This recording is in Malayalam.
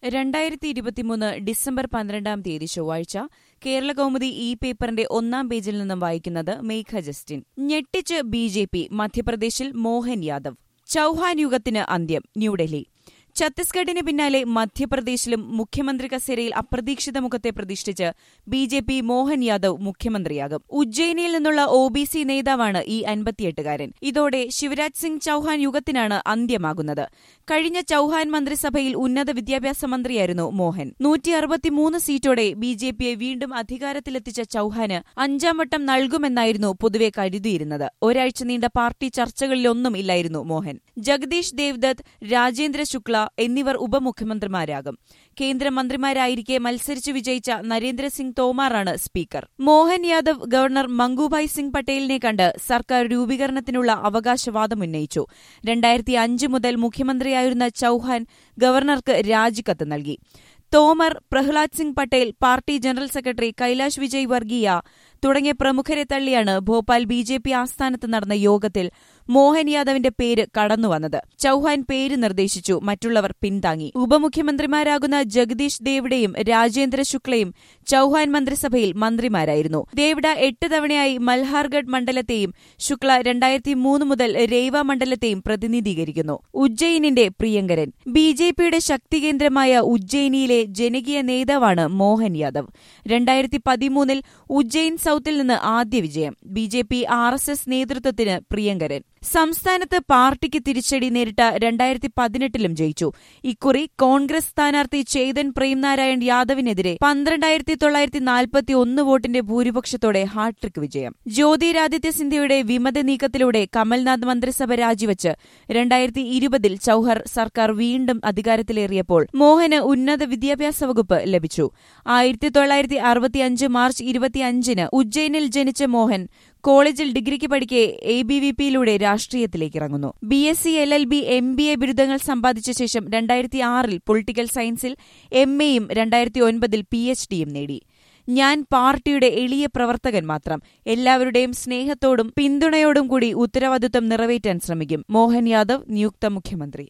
രണ്ടായിരത്തി ഇരുപത്തിമൂന്ന് ഡിസംബർ പന്ത്രണ്ടാം തീയതി ചൊവ്വാഴ്ച കേരള കൗമുദി ഇ പേപ്പറിന്റെ ഒന്നാം പേജിൽ നിന്നും വായിക്കുന്നത് മേഘ ജസ്റ്റിൻ ഞെട്ടിച്ച് ബി ജെ പി മധ്യപ്രദേശിൽ മോഹൻ യാദവ് ചൌഹാൻ യുഗത്തിന് അന്ത്യം ന്യൂഡൽഹി ഛത്തീസ്ഗഡിന് പിന്നാലെ മധ്യപ്രദേശിലും മുഖ്യമന്ത്രി കസേരയിൽ അപ്രതീക്ഷിത മുഖത്തെ പ്രതിഷ്ഠിച്ച് B J P Mohan Yadav മുഖ്യമന്ത്രിയാകും ഉജ്ജയിനിയിൽ നിന്നുള്ള ഒ ബി സി നേതാവാണ് ഈ അൻപത്തിയെട്ടുകാരൻ ഇതോടെ ശിവരാജ് സിംഗ് ചൌഹാൻ യുഗത്തിനാണ് അന്ത്യമാകുന്നത് കഴിഞ്ഞ ചൌഹാൻ മന്ത്രിസഭയിൽ ഉന്നത വിദ്യാഭ്യാസ മന്ത്രിയായിരുന്നു മോഹൻ നൂറ്റി അറുപത്തിമൂന്ന് സീറ്റോടെ ബി ജെ പിയെ വീണ്ടും അധികാരത്തിലെത്തിച്ച ചൌഹാന് അഞ്ചാം വട്ടം നൽകുമെന്നായിരുന്നു പൊതുവെ കരുതിയിരുന്നത് ഒരാഴ്ച നീണ്ട പാർട്ടി ചർച്ചകളിലൊന്നും ഇല്ലായിരുന്നു മോഹൻ ജഗദീഷ് ദേവ്ദത്ത് രാജേന്ദ്ര ശുക്ല എന്നിവർ ഉപമുഖ്യമന്ത്രിമാരാകും കേന്ദ്രമന്ത്രിമാരായിരിക്കെ മത്സരിച്ചു വിജയിച്ച നരേന്ദ്രസിംഗ് തോമാറാണ് സ്പീക്കർ മോഹൻ യാദവ് ഗവർണർ മംഗുഭായ് സിംഗ് പട്ടേലിനെ കണ്ട് സർക്കാർ രൂപീകരണത്തിനുള്ള അവകാശവാദം ഉന്നയിച്ചു രണ്ടായിരത്തി അഞ്ച് മുതൽ മുഖ്യമന്ത്രിയായിരുന്ന ചൌഹാൻ ഗവർണർക്ക് രാജിക്കത്ത് നൽകി Tomar Prahlad Singh Patel party general secretary Kailash Vijay Vargiya തുടങ്ങിയ പ്രമുഖരെ തള്ളിയാണ് ഭോപ്പാൽ ബി ജെ പി ആസ്ഥാനത്ത് നടന്ന യോഗത്തിൽ മോഹൻ യാദവിന്റെ പേര് കടന്നുവന്നത് ചൌഹാൻ പേര് നിർദ്ദേശിച്ചു മറ്റുള്ളവർ പിന്താങ്ങി ഉപമുഖ്യമന്ത്രിമാരാകുന്ന ജഗദീഷ് ദേവിഡയും രാജേന്ദ്ര ശുക്ലയും ചൌഹാൻ മന്ത്രിസഭയിൽ മന്ത്രിമാരായിരുന്നു ദേവിഡ എട്ട് തവണയായി മൽഹാർഗഡ് മണ്ഡലത്തെയും ശുക്ല രണ്ടായിരത്തി മൂന്ന് മുതൽ രേവ മണ്ഡലത്തെയും പ്രതിനിധീകരിക്കുന്നു ഉജ്ജയിനിന്റെ പ്രിയങ്കരൻ ബി ജെ പിയുടെ ശക്തികേന്ദ്രമായ ഉജ്ജയിനിയിലെ ജനകീയ നേതാവാണ് മോഹൻ യാദവ് രണ്ടായിരത്തി പതിമൂന്നിൽ ഉജ്ജയിൻ സൌത്തിൽ നിന്ന് ആദ്യ വിജയം B J P R S S നേതൃത്വത്തിന് പ്രിയങ്കരൻ സംസ്ഥാനത്ത് പാർട്ടിക്ക് തിരിച്ചടി നേരിട്ട രണ്ടായിരത്തി പതിനെട്ടിലും ജയിച്ചു ഇക്കുറി കോൺഗ്രസ് സ്ഥാനാർത്ഥി ചേതൻ പ്രേംനാരായൺ യാദവിനെതിരെ പന്ത്രണ്ടായിരത്തി തൊള്ളായിരത്തി നാൽപ്പത്തി ഒന്ന് വോട്ടിന്റെ ഭൂരിപക്ഷത്തോടെ ഹാട്രിക് വിജയം ജ്യോതിരാദിത്യ സിന്ധ്യയുടെ വിമത നീക്കത്തിലൂടെ കമൽനാഥ് മന്ത്രിസഭ രാജിവച്ച് രണ്ടായിരത്തി ഇരുപതിൽ ചൌഹർ സർക്കാർ വീണ്ടും അധികാരത്തിലേറിയപ്പോൾ മോഹന് ഉന്നത വിദ്യാഭ്യാസ വകുപ്പ് ലഭിച്ചു ആയിരത്തി തൊള്ളായിരത്തി അറുപത്തിയഞ്ച് മാർച്ച് ഇരുപത്തിയഞ്ചിന് ഉജ്ജയിനിൽ ജനിച്ച മോഹൻ കോളേജിൽ ഡിഗ്രിക്ക് പഠിക്കെ എ ബി വി പിയിലൂടെ രാഷ്ട്രീയത്തിലേക്ക് ഇറങ്ങുന്നു B S C L L B M B A ബിരുദങ്ങൾ സമ്പാദിച്ച ശേഷം രണ്ടായിരത്തി ആറിൽ പൊളിറ്റിക്കൽ സയൻസിൽ എം എയും രണ്ടായിരത്തി ഒൻപതിൽ പി എച്ച് ഡിയും നേടി ഞാൻ പാർട്ടിയുടെ എളിയ പ്രവർത്തകൻ മാത്രം എല്ലാവരുടെയും സ്നേഹത്തോടും പിന്തുണയോടും കൂടി ഉത്തരവാദിത്വം നിറവേറ്റാൻ ശ്രമിക്കും മോഹൻ യാദവ് നിയുക്ത മുഖ്യമന്ത്രി